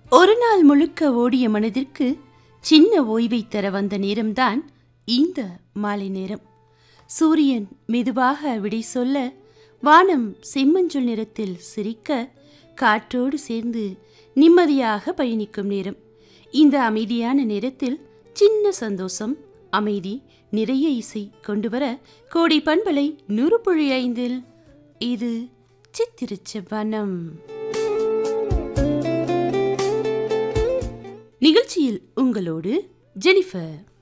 ஒரு நாள் முழுக்க ஓடிய மனதிற்கு சின்ன ஓய்வை தர வந்த நேரம்தான் இந்த மாலை நேரம் சூரியன் மெதுவாக விடை சொல்ல வானம் செம்மஞ்சள் நிறத்தில் சிரிக்க காற்றோடு சேர்ந்து நிம்மதியாக பயணிக்கும் நேரம் இந்த அமைதியான நேரத்தில் சின்ன சந்தோஷம் அமைதி நிறைய இசை கொண்டு வர கோடி பண்பலை நூறு புள்ளி ஐந்தில் இது சித்திருச்ச வனம் நிகழ்ச்சியில் உங்களோடு ஜெனிஃபர்